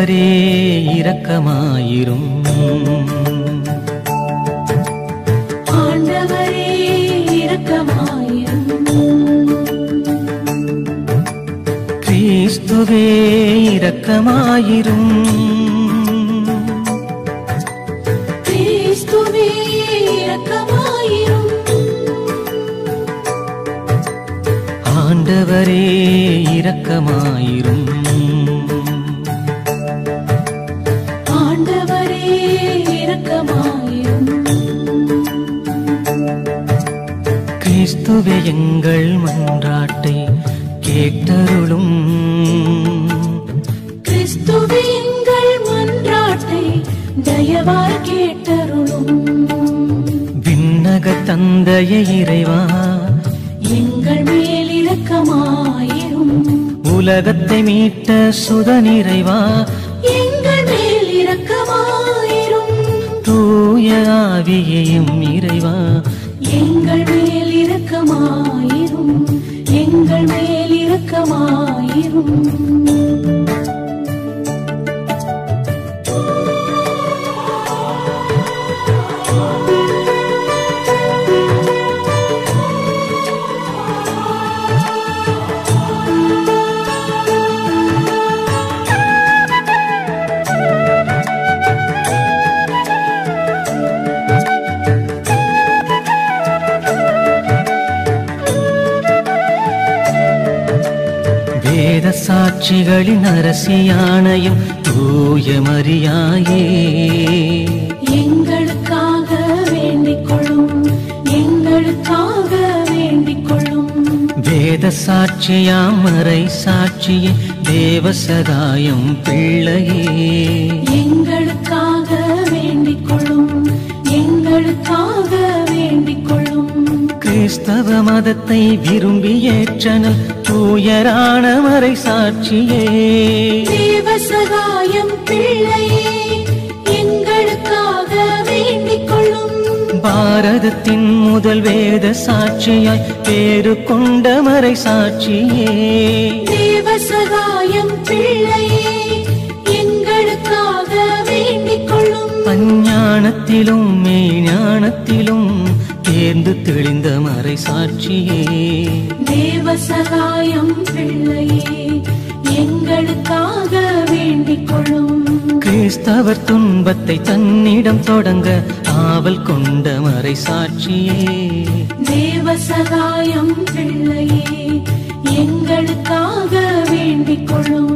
ஆண்டவரே இரக்கமாயிரும் ஆண்டவரே இரக்கமாயிரும் கிறிஸ்துவே இரக்கமாயிரும் கிறிஸ்துவே இரக்கமாயிரும் ஆண்டவரே இரக்கமாயிரும் ஆண்டவரே இரக்கமாயிரும் கிறிஸ்துவே எங்கள் மன்றாட்டை கேட்டருளும் கிறிஸ்துவே எங்கள் மன்றாட்டை தயவாய் கேட்டருளும் விண்ணக தந்தைய இறைவா எங்கள் மேல் இரக்கமாயிரும் உலகத்தை மீட்ட சுதனிறைவா எங்கள் மேல் இரக்கமாயிரும் தூய ஆவியையும் இறைவா எங்கள் மேல் இரக்கமாயிரும் எங்கள் மேல் இரக்கமாயிரும் வேத சாட்சிகளின் அரசியானையும் தூய மரியாயே எங்களுக்காக வேண்டிக் கொள்ளும் எங்களுக்காக வேண்டிக் கொள்ளும் வேத சாட்சியாம் மறை சாட்சியே தேவ சகாயம் பிள்ளையே எங்களுக்காக வேண்டிக் கொள்ளும் எங்களுக்காக வேண்டிக் கொள்ளும் கிறிஸ்தவ மதத்தை விரும்பி ஏற்றனல் தூயரான மறை சாட்சியே தேவ சகாயம் பிள்ளையே எங்களுக்காக வேண்டிக் கொள்ளும் பாரதத்தின் முதல் வேத சாட்சியாய் பேரு கொண்ட மறை சாட்சியே தேவ சகாயம் பிள்ளையே எங்களுக்காக வேண்டிக் கொள்ளும் அஞ்ஞானத்திலும் மெய்ஞானத்திலும் தேர்ந்து தெளிந்த மறை சாட்சியே தேவ சகாயம் பிள்ளையே எங்களுக்காக வேண்டிக் கொள்ளும் கிறிஸ்தவர் துன்பத்தை தன்னிடம் தொடங்க ஆவல் கொண்ட மறை சாட்சியே தேவ சகாயம் பிள்ளையே எங்களுக்காக வேண்டிக் கொள்ளும்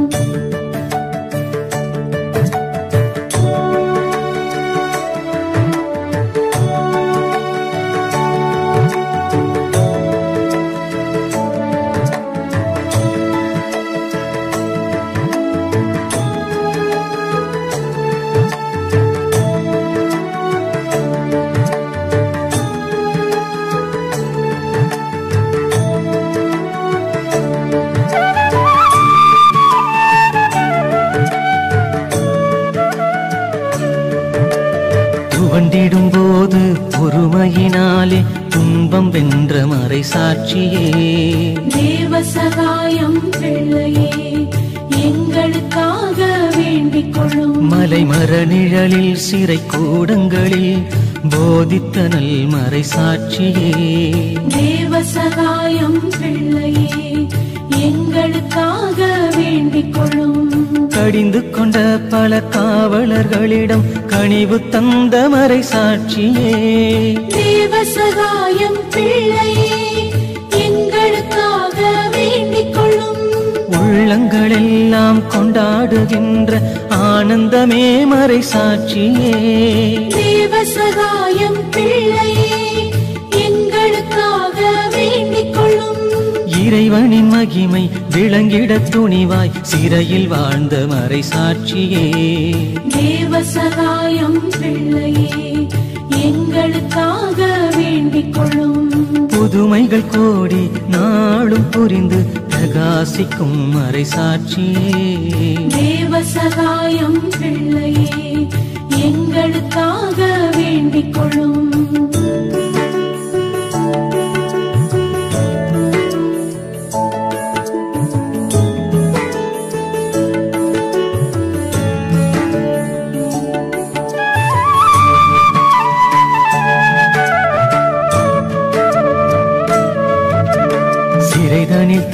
துவண்டிடும் போது பொறுமையினாலே துன்பம் வென்ற மறை சாட்சியே தேவ சகாயம் பிள்ளையே எங்களுக்காக வேண்டிக் கொள்ளும் மலை மரநிழலில் சிறை கூடங்களில் போதித்த நல் மறை சாட்சியே தேவ சகாயம் பிள்ளையே எங்களுக்காக வேண்டிக் கொள்ளும் கடிந்து கொண்ட பல காவலர்களிடம் கனிவு தந்த மறை சாட்சியே தேவ சகாயம் பிள்ளையே எங்களுக்காக வேண்டிக் கொள்ளும் உள்ளங்களெல்லாம் கொண்டாடுகின்ற ஆனந்தமே மறை சாட்சியே தேவ சகாயம் பிள்ளையே எங்களுக்காக வேண்டிக் கொள்ளும் இறைவனின் மகிமை விளங்கிட துணிவாய் சிறையில் வாழ்ந்த மறை சாட்சியே தேவ சகாயம் பிள்ளையே எங்களுக்காக வேண்டிக் கொள்ளும் புதுமைகள் கோடி நாளும் புரிந்து பிரகாசிக்கும் மறை சாட்சியே தேவ சகாயம் பிள்ளையே எங்களுக்காக வேண்டிக் கொள்ளும்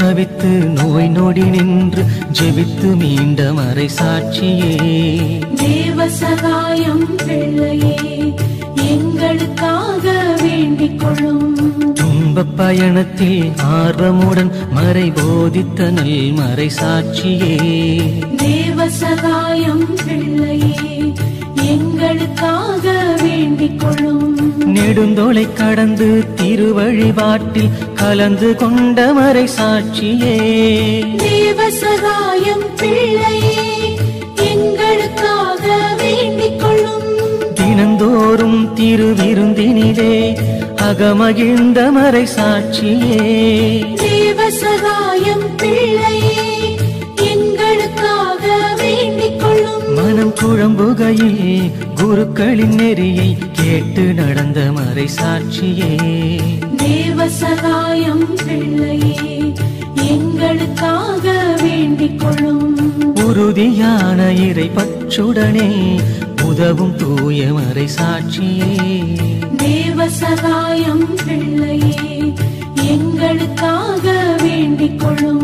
தவித்து நோய் நொடி நின்று ஜெபித்து மீண்ட மறை சாட்சியே தேவ சகாயம் பிள்ளையே எங்களுக்காக வேண்டிக் கொள்ளும் துன்பப் பயணத்தில் ஆர்வமுடன் மறை போதித்த நல் மறை சாட்சியே தேவ சகாயம் பிள்ளையே எங்களுக்காக வேண்டிக் கொள்ளும் நெடுந்தோலை கடந்து திருவழிபாட்டில் கலந்து கொண்ட மறை சாட்சியே தேவ சகாயம் பிள்ளையே எங்களுக்காக வேண்டிக் கொள்ளும் தினந்தோறும் திருவிருந்தினிலே அகமகிழ்ந்த மறை சாட்சியே தேவ சகாயம் பிள்ளையே எங்களுக்காக வேண்டிக் கொள்ளும் மனம் குழம்புகையில் குருக்களின் நெறியை கேட்டு நடந்த மறை சாட்சியே தேவ சகாயம் பிள்ளையே எங்களுக்காக வேண்டிக் கொள்ளும் உறுதியான இறை பற்றுடனே உதவும் தூய மறை சாட்சியே தேவ சகாயம் பிள்ளையே எங்களுக்காக வேண்டிக் கொள்ளும்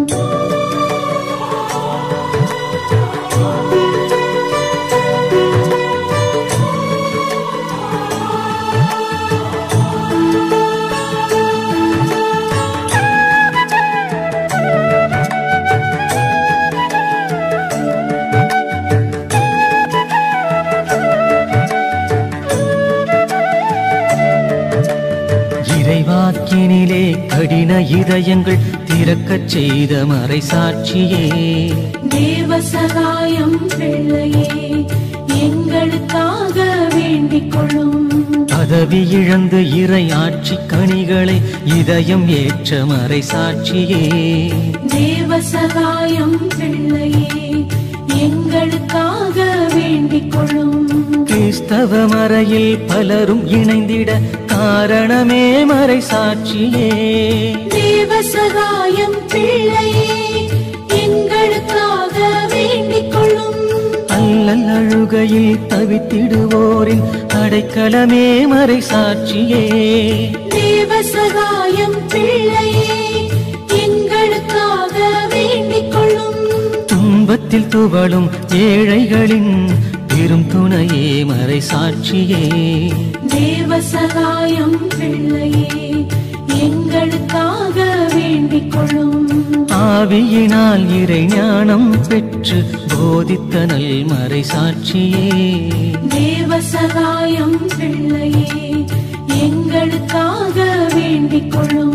இறைவாக்கினிலே கடின இதயங்கள் திறக்கச் செய்த மறை சாட்சியே தேவ சகாயம் பிள்ளையே எங்களுக்காக வேண்டிக் கொள்ளும் பதவி இழந்து இறை ஆட்சி கனிகளை இதயம் ஏற்ற மறை சாட்சியே தேவ சகாயம் பிள்ளையே எங்களுக்காக வேண்டிக் கொள்ளும் கிறிஸ்தவ மறையில் பலரும் இணைந்திட காரணமே மறை சாட்சியே தேவ சகாயம் பிள்ளையே எங்களுக்காக வேண்டிக் கொள்ளும் அல்லல் அழுகையில் தவித்திடுவோரின் அடைக்கலமே மறை சாட்சியே தேவ சகாயம் பிள்ளையே எங்களுக்காக வேண்டிக் கொள்ளும் துன்பத்தில் துவளும் ஏழைகளின் பெரும் துணையே மறை சாட்சியே தேவ சகாயம் பிள்ளையே எங்களுக்காக வேண்டிக் கொள்ளும் ஆவியினால் இறை ஞானம் பெற்று போதித்த நல் மறை சாட்சியே தேவ சகாயம் பிள்ளையே எங்களுக்காக வேண்டிக் கொள்ளும்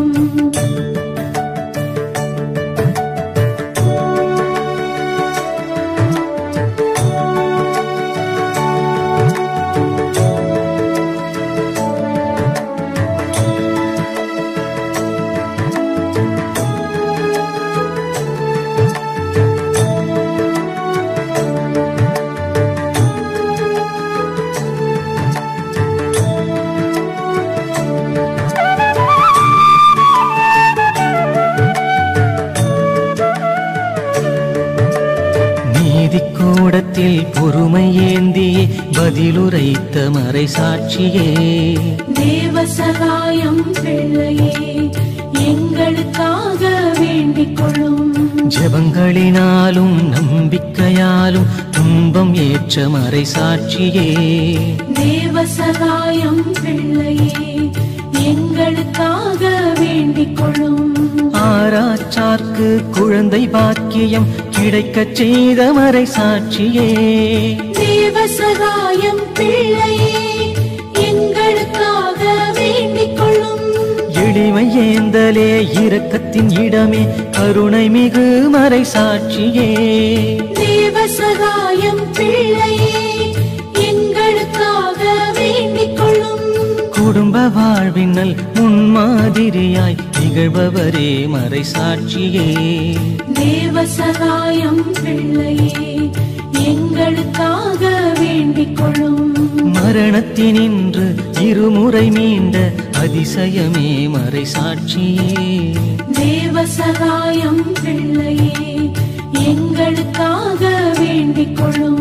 நீதி கூடத்தில் பொறுமை ஏந்தியே பதிலுரைத்த மறை சாட்சியே தேவ சகாயம் பிள்ளையே எங்களுக்காக வேண்டிக் கொள்ளும் ஜெபங்களினாலும் நம்பிக்கையாலும் துன்பம் ஏற்ற மறை சாட்சியே தேவ சகாயம் பிள்ளையே எங்களுக்காக வேண்டிக் கொள்ளும் ஆராச்சார்க்கு குழந்தை பாக்கியம் கிடைக்கச் செய்த மறை சாட்சியே தேவ சகாயம் பிள்ளையே எங்களுக்காக வேண்டிக் கொள்ளும் எளிமை ஏந்தலே இரக்கத்தின் இடமே கருணை மிகு மறை சாட்சியே தேவ சகாயம் பிள்ளையே எங்களுக்காக வேண்டிக் கொள்ளும் குடும்ப வாழ்வினல் முன்மாதிரியாய் திகழ்பவரே மறை சாட்சியே தேவ சகாயம் பிள்ளையே எங்களுக்காக வேண்டிக் கொள்ளும் மரணத்தினின்று இருமுறை மீண்ட அதிசயமே மறை சாட்சியே தேவ சகாயம் பிள்ளையே எங்களுக்காக வேண்டிக் கொள்ளும்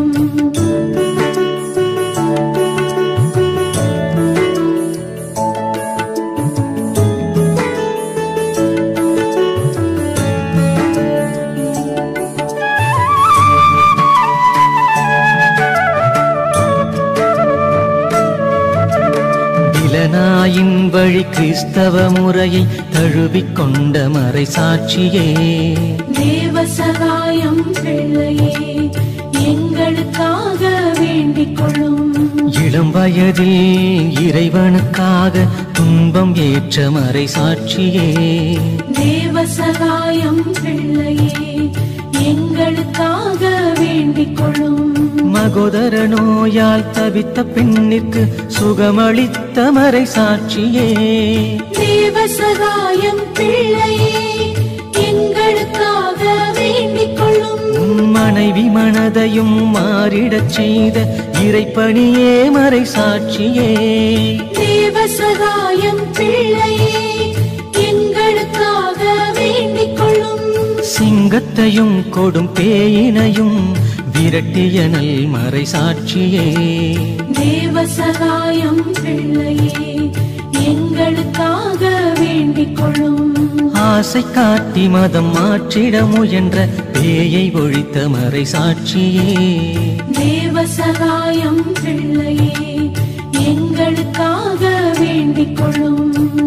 இளநாயின் வழி கிறிஸ்தவ முறையை தழுவிக்கொண்ட மறை சாட்சியே தேவ சகாயம் பிள்ளையே எங்களுக்காக வேண்டிக் கொள்ளும் இளம் வயதில் இறைவனுக்காக துன்பம் ஏற்ற மறை சாட்சியே தேவ சகாயம் பிள்ளையே எங்களுக்காக வேண்டிக் கொள்ளும் மகோதர நோயால் தவித்த பெண்ணிற்கு சுகமளித்த மறை சாட்சியே தேவ சகாயம் பிள்ளையே எங்களுக்காக வேண்டிக் கொள்ளும் உன் மனைவி மனதையும் மாறிடச் செய்த இறைப்பணியே மறை சாட்சியே தேவ சகாயம் பிள்ளையே எங்களுக்காக வேண்டிக் கொள்ளும் சிங்கத்தையும் கொடும் பேயினையும் விரட்டிய நல் மறை சாட்சியே தேவ சகாயம் பிள்ளையே எங்களுக்காக வேண்டிக் கொள்ளும் ஆசை காட்டி மதம் மாற்றிட முயன்ற பேயை ஒழித்த மறை சாட்சியே தேவ சகாயம் பிள்ளையே எங்களுக்காக வேண்டிக் கொள்ளும்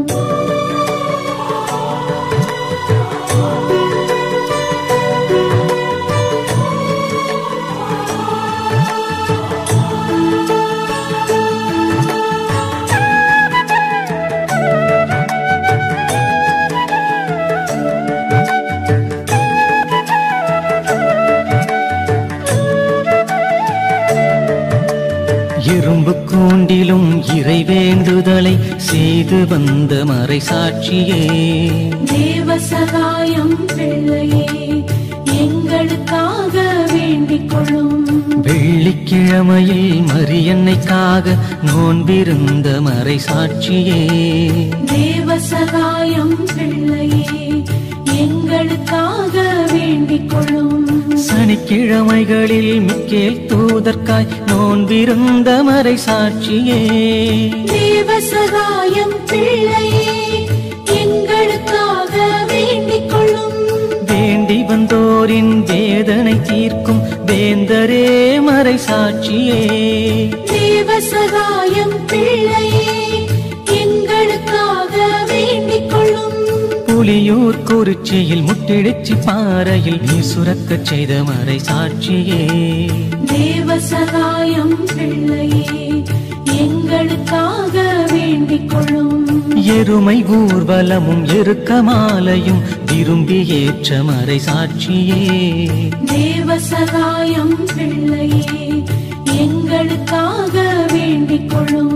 இரும்பு கூண்டிலும் இறை வேண்டுதலை செய்து வந்த மறை சாட்சியே தேவ சகாயம் பிள்ளையே எங்களுக்காக வேண்டிக் கொள்ளும் வெள்ளிக்கிழமையில் மரியன்னைக்காக நோன்பிருந்த மறை சாட்சியே தேவ சகாயம் பிள்ளையே எங்களுக்காக வேண்டிக் கொள்ளும் சனிக்கிழமைகளில் மிக்கேல் தூதற்காய் நோன்பிருந்த மறை சாட்சியே தேவ சகாயம் பிள்ளையே எங்களுக்காக வேண்டிக் கொள்ளும் வேண்டி வந்தோரின் வேதனை தீர்க்கும் வேந்தரே மறை சாட்சியே தேவ சகாயம் பிள்ளையே எங்களுக்காக வேண்டிக் கொள்ளும் புலியூர் குறிச்சியில் முட்டிடிச்சி பாறையில் நீ சுரக்கச் செய்த மறை சாட்சியே தேவ சகாயம் பிள்ளையே எங்களுக்காக வேண்டிக் கொள்ளும் எருமை ஊர்வலமும் எருக்கமாலையும் விரும்பி ஏற்ற மறை சாட்சியே தேவ சகாயம் பிள்ளையே எங்களுக்காக வேண்டிக் கொள்ளும்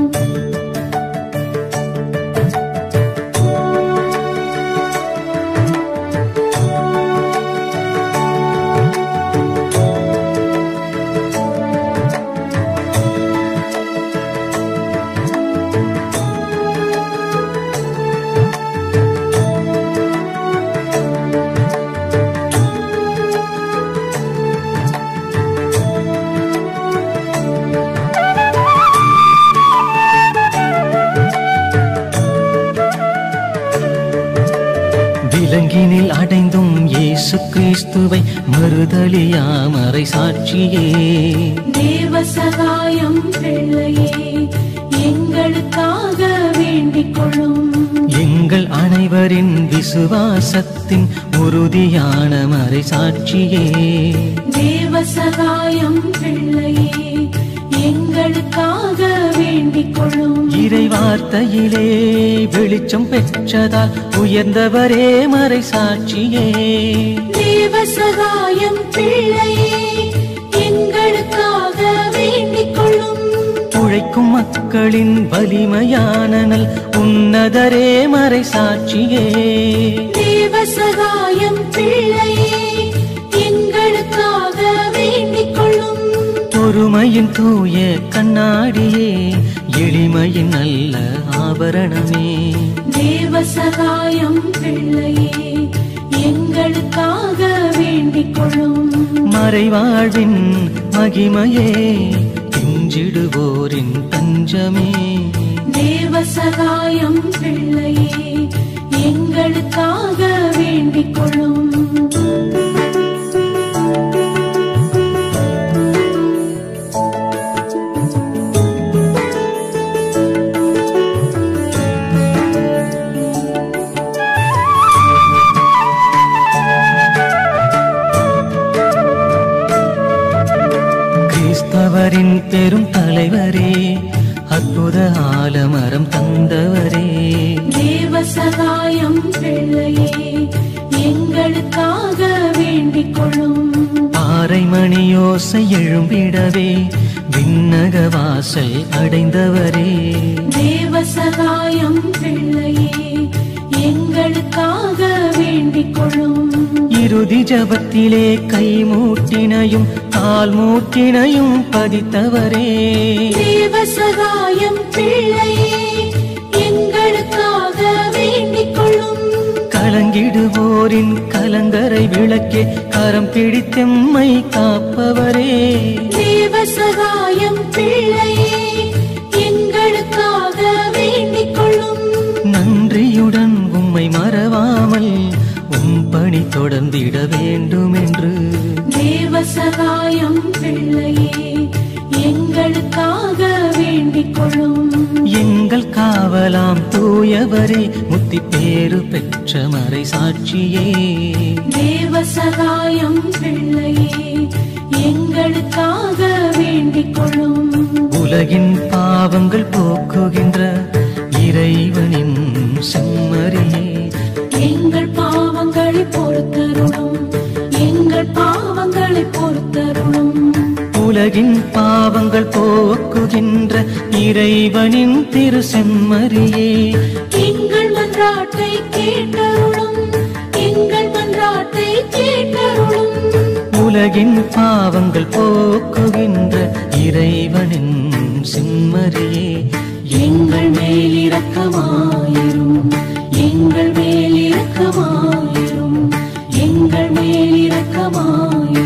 விலங்கினில் அடைந்தும் இயேசு கிறிஸ்துவை மறுதலியா மறை சாட்சியே தேவ சகாயம் பிள்ளையே எங்களுக்காக வேண்டிக் கொள்ளும் எங்கள் அனைவரின் விசுவாசத்தின் உறுதியான மறை சாட்சியே தேவ சகாயம் பிள்ளையே எங்களுக்காக வேண்டிக் கொள்ளும் இறை வார்த்தையிலே வெளிச்சம் பெற்றதால் உயர்ந்தவரே மறை சாட்சியே தேவ சகாயம் பிள்ளையே எங்களுக்காக வேண்டிக் கொள்ளும் உழைக்கும் மக்களின் வலிமையான நல் உன்னதரே மறை சாட்சியே தேவ சகாயம் பிள்ளையே எங்களுக்காக வேண்டிக் கொள்ளும் பொறுமையின் தூய கண்ணாடியே எளிமையின் நல்ல ஆபரணமே தேவ சகாயம் பிள்ளையே எங்களுக்காக வேண்டிக் கொள்ளும் மறைவாழ்வின் மகிமையே பிஞ்சிடுவோரின் தஞ்சமே தேவ சகாயம் பிள்ளையே எங்களுக்காக வேண்டிக் கொள்ளும் அற்புத ஆலமரம் தந்தவரே தேவசகாயம் பிள்ளையே எங்களுக்காக வேண்டிக் கொள்ளும் பாறைமணியோசை எழும்பிடவே விண்ணக வாசல் அடைந்தவரே தேவசகாயம் பிள்ளையே எங்களுக்காக வேண்டிக் கொள்ளும் இறுதி ஜபத்திலே கை மூட்டினையும் கால் மூட்டினையும் பதித்தவரே தேவசகாயம் பிள்ளையே எங்களுக்காக வேண்டிக் கொள்ளும் கலங்கிடுவோரின் கலங்கரை விளக்கே கரம் பிடித்தெம்மை காப்பவரே தேவசகாயம் பிள்ளையே எங்களுக்காக வேண்டிக் கொள்ளும் நன்றியுடன் உம்மை மறவாமல் உம் பணி தொடர்ந்திட வேண்டும் என்று தேவசகாயம் பிள்ளையே எங்களுக்காக வேண்டிக் கொள்ளும் எங்கள் காவலாம் தூயவரே முத்தி பேறு பெற்ற மறை சாட்சியே தேவசகாயம் பிள்ளையே எங்களுக்காக வேண்டிக் கொள்ளும் உலகின் பாவங்கள் போக்குகின்ற இறைவனின் செம்மறியே எங்கள் பாவங்களை பொறுத்தருளும் எங்கள் பாவங்களை பொறுத்தருளும் உலகின் பாவங்கள் போக்குகின்ற இறைவனின் திரு செம்மறியே எங்கள் மன்றாட்டை கேட்டருளும் எங்கள் மன்றாட்டை கேட்டருளும் உலகின் பாவங்கள் போக்குகின்ற இறைவனின் செம்மறியே எங்கள் மேல் இரக்கமாயிரும் எங்கள் மேல் இரக்கமாயிரும் எங்கள் மேல் இரக்கமாயிரும்